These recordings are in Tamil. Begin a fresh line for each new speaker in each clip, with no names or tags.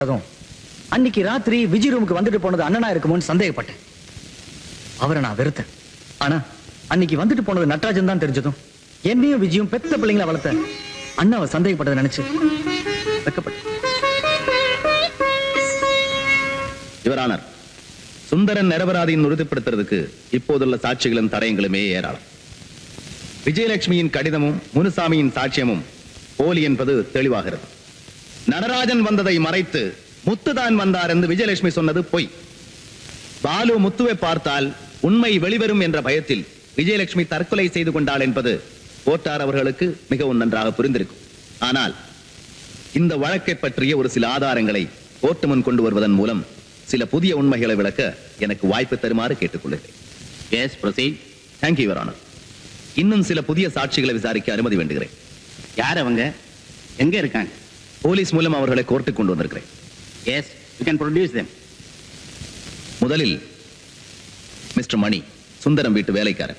அதுவும் அன்னைக்கு ராத்திரி விஜய் ரூமுக்கு வந்துட்டு போனது அண்ணனா இருக்குமோன்னு சந்தேகப்பட்டேன் அவரை நான் வெறுத்தேன் ஆனா அன்னைக்கு வந்துட்டு போனது நட்ராஜன் தான் தெரிஞ்சதும் என்னையும் விஜயும் பெத்த பிள்ளைங்கள வளர்த்த அண்ணாவை சந்தேகப்பட்டதை நினைச்சு வெக்கப்பட்டேன்
யுவரானர் சுந்தரன் நிரபராதியின் உறுதிப்படுத்துறதுக்கு இப்போதுள்ள சாட்சிகளும் தடயங்களுமே ஏராளம் விஜயலட்சுமியின் கடிதமும் முனுசாமியின் சாட்சியமும் போலி என்பது தெளிவாகிறது நடராஜன் வந்ததை மறைத்து முத்துதான் வந்தார் என்று விஜயலட்சுமி சொன்னது பொய் பாலு முத்துவை பார்த்தால் உண்மை வெளிவரும் என்ற பயத்தில் விஜயலட்சுமி தற்கொலை செய்து கொண்டாள் என்பது கோட்டார் அவர்களுக்கு மிகவும் நன்றாக புரிந்திருக்கும் ஆனால் இந்த வழக்கை பற்றிய ஒரு சில ஆதாரங்களை கோர்ட்டு முன் கொண்டு வருவதன் மூலம் சில புதிய உண்மைகளை விளக்க எனக்கு வாய்ப்பு தருமாறு கேட்டுக்கொள்கிறேன் yes proceed thank you your honour இன்னும் சில புதிய சாட்சிகளை விசாரிக்க அனுமதி வேண்டுகிறேன்
யார் அவங்க எங்க இருக்காங்க
போலீஸ் மூலம் அவர்களை கோர்ட்டுக்கு கொண்டு வந்திருக்கிறேன்
yes you can produce them
முதலில் மிஸ்டர் மணி சுந்தரம் வீட்டு வேலைக்காரன்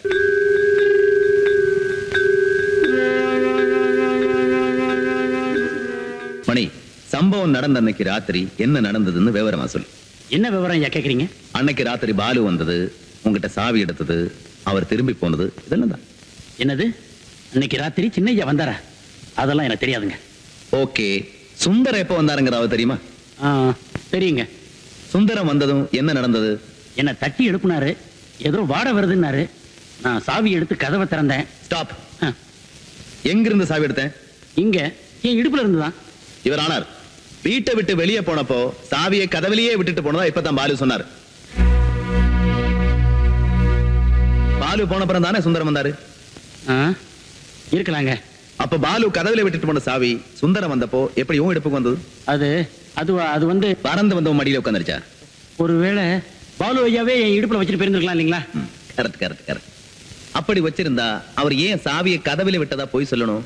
மணி சம்பவம் நடந்த அன்னைக்கு ராத்திரி என்ன நடந்ததுன்னு விவரமா சொல்லு
என்ன விவரம் ஐயா கேக்குறீங்க
அன்னைக்கு ராத்திரி பாலு வந்தது உங்ககிட்ட சாவி எடுத்தது அவர் திரும்பி போனது இதெல்லாம் தான்
என்னது இன்னைக்கு ராத்திரி சின்னையா வந்தாரா அதெல்லாம் எனக்கு தெரியாதுங்க
ஓகே சுந்தரம் எப்ப வந்தாருங்கிறத தெரியுமா
ஆ, தெரியுங்க
சுந்தரம் வந்ததும் என்ன நடந்தது
என்ன தட்டி எழுப்புனாரு ஏதோ வாட வருதுன்னாரு நான் சாவி எடுத்து கதவை திறந்தேன்
ஸ்டாப்
ஆ,
எங்கிருந்து சாவி எடுத்தேன்
இங்க என் இடுப்புல இருந்துதான்
இவர் ஆனார் வீட்டை விட்டு வெளியே போனப்போ சாவியை கதவிலேயே விட்டுட்டு போனதா இப்பதான் பாலு சொன்னார் பாலு போன அப்புறம் தானே சுந்தரம் வந்தாரு
ஆ, இருக்கலாங்க
அப்ப பாலு கதவில விட்டுட்டு போன சாவி சுந்தரம் வந்தப்போ எப்படி உன் இடுப்புக்கு வந்தது
அது அது அது வந்து
பறந்து வந்தவன் மடியில உட்காந்துருச்சா
ஒருவேளை பாலு ஐயாவே என் இடுப்புல வச்சுட்டு போயிருந்திருக்கலாம் இல்லைங்களா
கரெக்ட் கரெக்ட் கரெக்ட் அப்படி வச்சிருந்தா அவர் ஏன் சாவியை கதவில விட்டதா போய் சொல்லணும்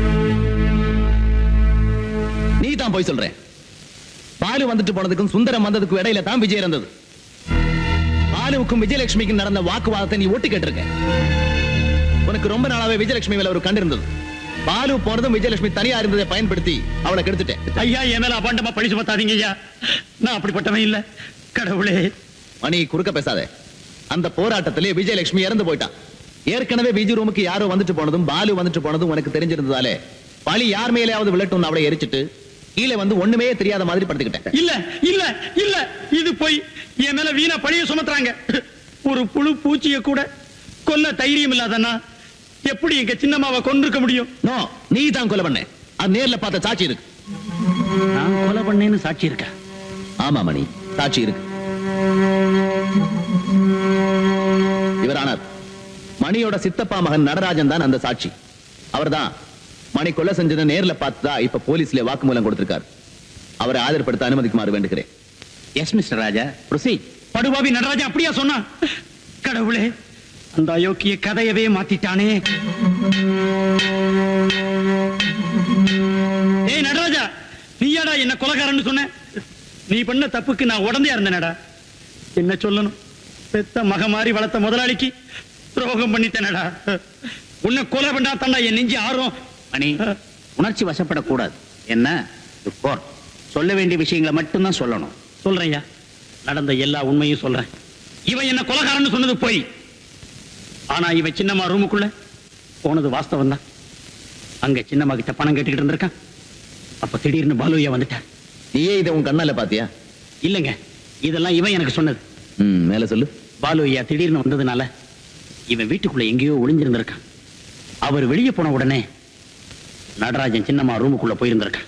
நீ தான் போய் சொல்ற பாலு வந்துட்டு போனதுக்கும் சுந்தரம் வந்ததுக்கும் இடையில தான் விஜய் இருந்தது பாலுவுக்கும் விஜயலட்சுமிக்கும் நடந்த வாக்குவாதத்தை நீ ஒட்டு கேட்டிருக்க உனக்கு ரொம்ப நாளாவே விஜயலட்சுமி மேல ஒரு கண்டு இருந்தது பாலு போனதும் விஜயலட்சுமி தனியா இருந்ததை பயன்படுத்தி அவளை கெடுத்துட்டேன்
ஐயா என் மேல அபாண்டமா பழி சுமத்தாதீங்க ஐயா நான் அப்படிப்பட்டவன் இல்ல கடவுளே
மணி குறுக்க பேசாத அந்த போராட்டத்திலே விஜயலட்சுமி இறந்து போயிட்டான் ஏற்கனவே விஜய் ரூமுக்கு யாரோ வந்துட்டு போனதும் பாலு வந்துட்டு போனதும் உனக்கு தெரிஞ்சிருந்ததாலே பழி யார் மேலேயாவது விழட்டும் அவளை எரிச்சிட்டு கீழே வந்து ஒண்ணுமே தெரியாத மாதிரி படுத்துக்கிட்டேன்
இல்ல இல்ல இல்ல இது போய் என் மேல வீணா பழிய சுமத்துறாங்க ஒரு புழு பூச்சிய கூட கொல்ல தைரியம் இல்லாதண்ணா எப்படி எங்க சின்னம்மாவை கொண்டிருக்க முடியும்
நோ நீ தான் கொலை பண்ண அது நேர்ல பார்த்த சாட்சி இருக்கு
நான் கொலை பண்ணேன்னு சாட்சி இருக்கா
ஆமா மணி சாட்சி இருக்கு இவரானார் மணியோட சித்தப்பா மகன் நடராஜன் தான் அந்த சாட்சி அவர்தான் மணி கொலை செஞ்சதை நேர்ல பார்த்ததா இப்ப போலீஸ்ல வாக்குமூலம் கொடுத்திருக்காரு அவரை ஆதரப்படுத்த அனுமதிக்குமாறு வேண்டுகிறேன்
எஸ் மிஸ்டர் ராஜா ப்ரொசீட் படுபாவி நடராஜா அப்படியா சொன்னா கடவுளே அந்த அயோக்கிய கதையவே மாத்திட்டானே ஏய் நடராஜா நீயாடா என்ன கொலைகாரன்னு சொன்ன நீ பண்ண தப்புக்கு நான் உடந்தையா இருந்தேனடா என்ன சொல்லணும் பெத்த மக மாறி வளர்த்த முதலாளிக்கு துரோகம் பண்ணிட்டேனடா உன்னை கொலை பண்ணா தாண்டா என் நெஞ்சு ஆறும்
மணி உணர்ச்சி வசப்படக்கூடாது என்ன இது court. சொல்ல வேண்டிய விஷயங்களை மட்டும்தான் சொல்லணும்
சொல்றேன்யா நடந்த எல்லா உண்மையும் சொல்றேன் இவன் என்ன கொலகாரன்னு சொன்னது போய் ஆனா இவன் சின்னம்மா ரூமுக்குள்ள போனது வாஸ்தவம் தான் அங்க சின்னம்மா கிட்ட பணம் கேட்டுக்கிட்டு இருந்திருக்கான் அப்ப திடீர்னு பாலுயா வந்துட்டார்
நீயே இதை உன் கண்ணால பாத்தியா
இல்லைங்க இதெல்லாம் இவன் எனக்கு சொன்னது
ம் மேல சொல்லு
பாலு ஐயா திடீர்னு வந்ததுனால இவன் வீட்டுக்குள்ள எங்கேயோ ஒளிஞ்சிருந்திருக்கான் அவர் வெளியே போன உடனே நடராஜன் சின்னம்மா ரூமுக்குள்ள போயிருந்திருக்கான்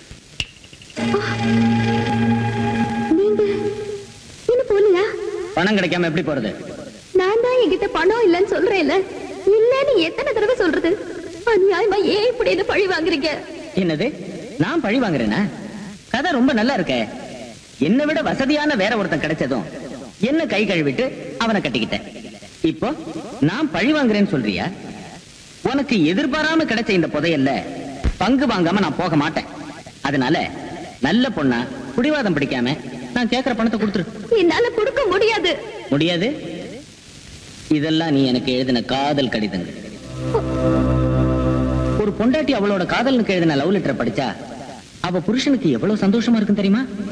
நீங்க இன்னும் போலியா
பணம் கிடைக்காம எப்படி போறது
நான் தான் என்கிட்ட பணம் இல்லைன்னு சொல்றேன்ல இல்லன்னு எத்தனை தடவை சொல்றது அநியாயமா ஏன் இப்படி என்ன பழி வாங்குறீங்க
என்னது நான் பழி வாங்குறேனா கதை ரொம்ப நல்லா இருக்கே என்னை விட வசதியான வேற ஒருத்தன் கிடைச்சதும் என்ன கை கழுவிட்டு அவனை கட்டிக்கிட்டேன் இப்போ நான் பழி வாங்குறேன்னு சொல்றியா உனக்கு எதிர்பாராம கிடைச்ச இந்த புதையல்ல பங்கு வாங்காம நான் போக மாட்டேன் அதனால நல்ல பொண்ணா குடிவாதம் பிடிக்காம நான் கேக்குற பணத்தை கொடுத்துரு
என்னால கொடுக்க முடியாது
முடியாது இதெல்லாம் நீ எனக்கு எழுதின காதல் கடிதங்கள் ஒரு பொண்டாட்டி அவளோட காதலனுக்கு எழுதின லவ் லெட்டர் படிச்சா அவ புருஷனுக்கு எவ்வளவு சந்தோஷமா இருக்கும் தெரியுமா